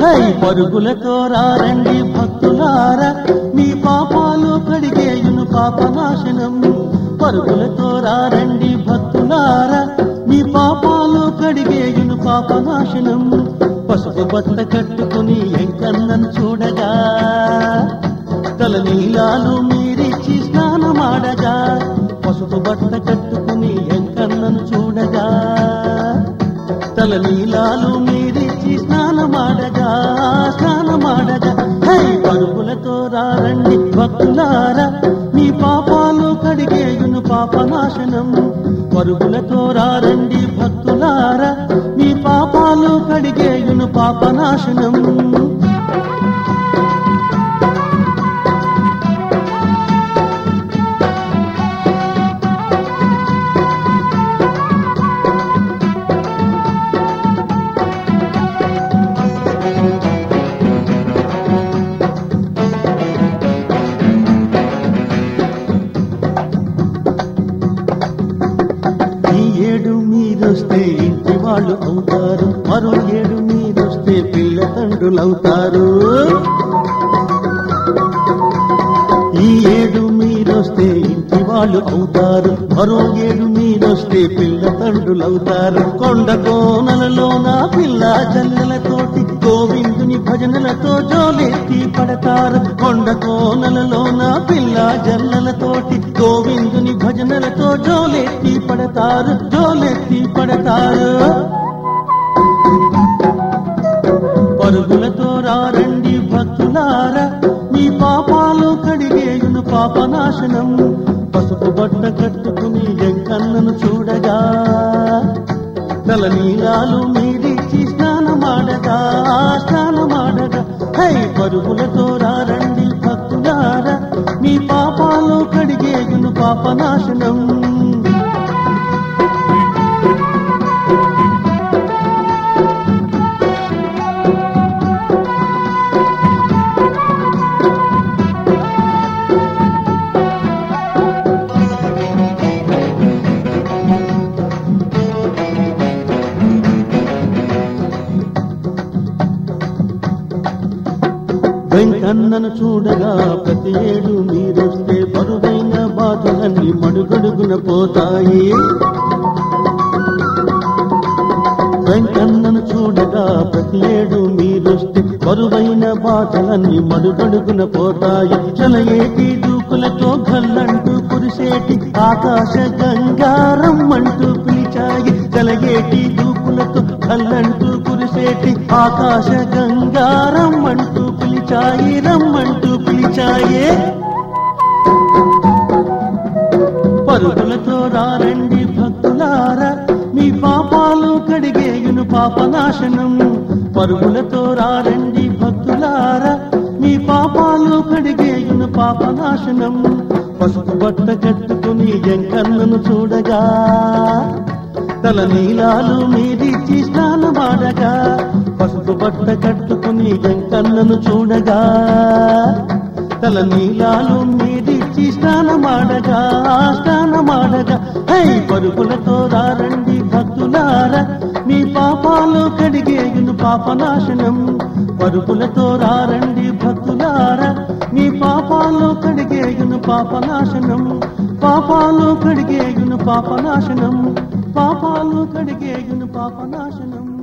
high పరుగులతో రారండి భక్తులారా మీ పాపాలు కడిగేయును పాపనాశనం పరుగులతో రారండి భక్తులారా మీ పాపాలు కడిగేయును పాపనాశనం పసుపు బట్ట కట్టుకుని ఎంకన్నను చూడగా తల నీలాలు మీరిచ్చి స్నానమాడగా పసుపు బట్ట కట్టుకుని ఎంకన్నను చూడగా తల నీలాలు మీరిచ్చి స్నానమాడగా స్నానమాడగా హై పరుగులతో రారండి భక్తులారా మీ పాపాలు కడిగేయును పాపనాశనం పరుగులతో రారండి భక్తులారా మీ పాపాలు కడిగేయును పాపనాశనం ఈ ఏడు మీరొస్తే ఇంటి వాళ్ళు అవుతారు మరో ఏడు మీరొస్తే పిల్ల తండ్రులవుతారు ఈ ఏడు మీరొస్తే ఇంటి వాళ్ళు అవుతారు మరో ఏడు మీరొస్తే పిల్ల తండ్రులవుతారు కొండ కోనలలో నా పిల్ల జల్లెలతోటి గోవిందుని భజనలతో జోలెత్తి పడతారు కొండ కోనలలో నా పిల్ల జల్లెలతోటి గోవిందుని భజనలతో జోలెత్తి పడతారు జోలెత్తి పడతారు పరుగులతో రారండి భక్తులారా మీ పాపాలు కడిగేయును పాపనాశనం పసుపు బట్ట కట్టుకుని జంకన్నను చూడగా తల నీలాలు మీరిచ్చి స్నానమాడగా స్నానమాడగా హై పరుగులతో రారండి భక్తులారా మీ పాపాలు కడిగేయును పాపనాశనం వెంకన్నను చూడగా ప్రతి ఏడు మీరొస్తే బరువైన బాధలన్నీ మడుగడుగున పోతాయి వెంకన్నను చూడగా ప్రతి ఏడు మీరొస్తే బరువైన బాధలన్నీ మడుగడుగున పోతాయి చలయేటి దూకులతో గల్లంటూ కురిసేటి ఆకాశ గంగారమ్మంటూ పిలిచాయి చలయేటి దూకులతో గల్లంటూ కురిసేటి ఆకాశ గంగారమ్మంటూ పిలిచాయి రమ్మంటూ పిలిచాయే పరుగులతో రారండి భక్తులారా మీ పాపాలు కడిగేయును పాపనాశనం పరుగులతో రారండి భక్తులారా మీ పాపాలు కడిగేయును పాపనాశనం పసుపు బట్ట కట్టుకుని జంకన్నను చూడగా తల నీలాలు మీరిచ్చి స్నానమాడగా పసుపు బట్ట కట్టుకుని జంకన్నను చూడగా తల నీలాలు మీరిచ్చి స్నానమాడగా స్నానమాడగా హై పరుగులతో రారండి భక్తులారా మీ పాపాలు కడిగేయును పాపనాశనం పరుగులతో రారండి భక్తులారా మీ పాపాలు కడిగేయును పాపనాశనం పాపాలు కడిగేయును పాపనాశనం పాపాలు కడిగేయును పాపనాశనం